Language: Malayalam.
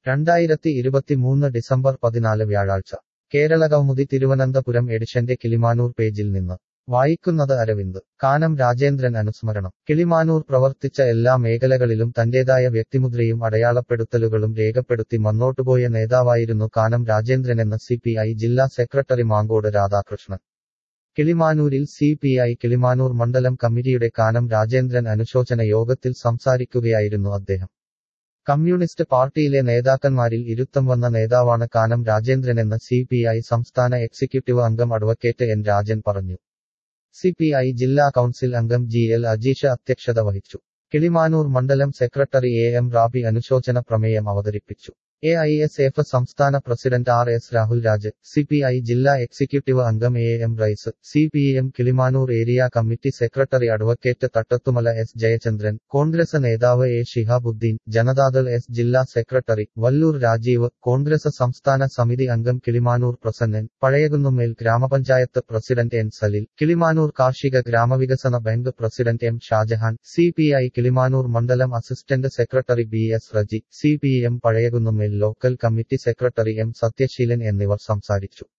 രണ്ടായിരത്തി ഇരുപത്തിമൂന്ന് ഡിസംബർ പതിനാല് വ്യാഴാഴ്ച കേരളകൗമുദി തിരുവനന്തപുരം എഡിഷന്റെ കിളിമാനൂർ പേജിൽ നിന്ന് വായിക്കുന്നത് അരവിന്ദ് കാനം രാജേന്ദ്രൻ അനുസ്മരണം കിളിമാനൂർ പ്രവർത്തിച്ച എല്ലാ മേഖലകളിലും തന്റേതായ വ്യക്തിമുദ്രയും അടയാളപ്പെടുത്തലുകളും രേഖപ്പെടുത്തി മുന്നോട്ടുപോയ നേതാവായിരുന്നു കാനം രാജേന്ദ്രനെന്ന് സി പി ഐ ജില്ലാ സെക്രട്ടറി മാങ്കോട് രാധാകൃഷ്ണൻ കിളിമാനൂരിൽ സി പി ഐ കിളിമാനൂർ മണ്ഡലം കമ്മിറ്റിയുടെ കാനം രാജേന്ദ്രൻ അനുശോചന യോഗത്തിൽ സംസാരിക്കുകയായിരുന്നു അദ്ദേഹം കമ്മ്യൂണിസ്റ്റ് പാർട്ടിയിലെ നേതാക്കന്മാരിൽ ഇരുത്തം വന്ന നേതാവാണ് കാനം രാജേന്ദ്രനെന്ന് സി പി ഐ സംസ്ഥാന എക്സിക്യൂട്ടീവ് അംഗം അഡ്വക്കേറ്റ് എൻ രാജൻ പറഞ്ഞു സി പി ഐ ജില്ലാ കൗൺസിൽ അംഗം ജി എൽ അജീഷ അധ്യക്ഷത വഹിച്ചു കിളിമാനൂർ മണ്ഡലം സെക്രട്ടറി എ എം റാബി അനുശോചന പ്രമേയം അവതരിപ്പിച്ചു എ ഐ എസ് എഫ് സംസ്ഥാന president R S Rahul Raj C P I ജില്ലാ എക്സിക്യൂട്ടീവ് അംഗം A M Rais C P M Kilimanoor area committee secretary advocate Thattathumala S Jayachandran Congress നേതാവ് എ ഷിഹാബുദ്ദീൻ ജനതാദൾ എസ് ജില്ലാ സെക്രട്ടറി വല്ലൂർ രാജീവ് കോൺഗ്രസ് സംസ്ഥാന സമിതി അംഗം കിളിമാനൂർ പ്രസന്നൻ പഴയകുന്നുമേൽ ഗ്രാമപഞ്ചായത്ത് പ്രസിഡന്റ് എൻ സലിൽ കിളിമാനൂർ കാർഷിക ഗ്രാമവികസന bank president M Shajahan C P I Kilimanoor മണ്ഡലം assistant secretary B S Reji C P M Pazhayakunnummel local committee secretary M Sathyaseelan എന്നിവർ സംസാരിച്ചു